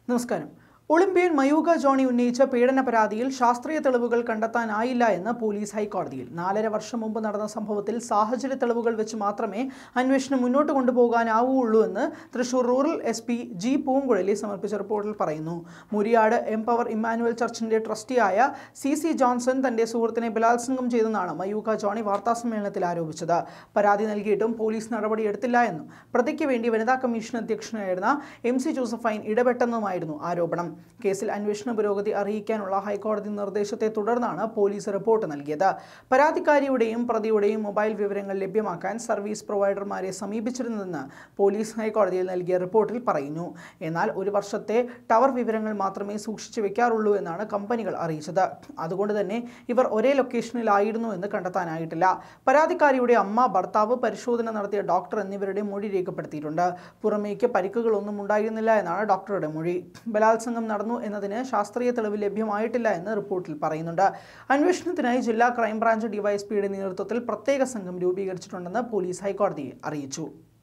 നമസ്കാരം Olympian മയൂക Johnny ഉന്നയിച്ച പീഡന പരാതിയിൽ ശാസ്ത്രീയ തെളിവുകൾ കണ്ടെത്താനായില്ല എന്ന് പോലീസ് ഹൈക്കോടതിയിൽ നാലര വർഷം മുമ്പ് നടന്ന സംഭവത്തിൽ സാഹചര്യ തെളിവുകൾ വെച്ച് മാത്രമേ അന്വേഷണം മുന്നോട്ട് കൊണ്ടുപോകാനാവുള്ളൂ എന്ന് Thrissur rural S P G Poonkuzhali സമർപ്പിച്ച റിപ്പോർട്ടിൽ പറയുന്നു മുരിയാട് എംപവർ ഇമ്മാനുവൽ ചർച്ചിന്റെ ട്രസ്റ്റിയായ സി സി ജോൺസൺ തന്റെ സുഹൃത്തിനെ ബലാത്സംഗം ചെയ്തെന്നാണ് മയൂക ജോണി വാർത്താസമ്മേളനത്തിൽ ആരോപിച്ചത് പരാതി നൽകിയിട്ടും പോലീസ് നടപടിയെടുത്തില്ല എന്നും പ്രതിക്ക് വേണ്ടി വനിതാ കമ്മീഷൻ അധ്യക്ഷനായിരുന്ന എം സി ജോസഫൈൻ ഇടപെട്ടെന്നുമായിരുന്നു ആരോപണം കേസിൽ അന്വേഷണ പുരോഗതി അറിയിക്കാനുള്ള ഹൈക്കോടതി നിർദ്ദേശത്തെ തുടർന്നാണ് പോലീസ് റിപ്പോർട്ട് നൽകിയത് പരാതിക്കാരിയുടെയും പ്രതിയുടെയും മൊബൈൽ വിവരങ്ങൾ ലഭ്യമാക്കാൻ സർവീസ് പ്രൊവൈഡർമാരെ സമീപിച്ചിരുന്നതെന്ന് പോലീസ് ഹൈക്കോടതിയിൽ നൽകിയ റിപ്പോർട്ടിൽ പറയുന്നു എന്നാൽ ഒരു വർഷത്തെ ടവർ വിവരങ്ങൾ മാത്രമേ സൂക്ഷിച്ചു വെക്കാറുള്ളൂ എന്നാണ് കമ്പനികൾ അറിയിച്ചത് അതുകൊണ്ട് തന്നെ ഇവർ ഒരേ ലൊക്കേഷനിലായിരുന്നു എന്ന് കണ്ടെത്താനായിട്ടില്ല പരാതിക്കാരിയുടെ അമ്മ ഭർത്താവ് പരിശോധന നടത്തിയ ഡോക്ടർ എന്നിവരുടെ മൊഴി രേഖപ്പെടുത്തിയിട്ടുണ്ട് പുറമേക്ക് പരിക്കുകളൊന്നും ഉണ്ടായിരുന്നില്ല എന്നാണ് ഡോക്ടറുടെ മൊഴി ബലാത്സംഗം നടന്നു എന്നതിന് ശാസ്ത്രീയ തെളിവ് ലഭ്യമായിട്ടില്ല എന്ന് റിപ്പോർട്ടിൽ പറയുന്നുണ്ട് അന്വേഷണത്തിനായി ജില്ലാ ക്രൈംബ്രാഞ്ച് ഡിവൈഎസ്പിയുടെ നേതൃത്വത്തിൽ പ്രത്യേക സംഘം രൂപീകരിച്ചിട്ടുണ്ടെന്ന് പോലീസ് ഹൈക്കോടതിയെ അറിയിച്ചു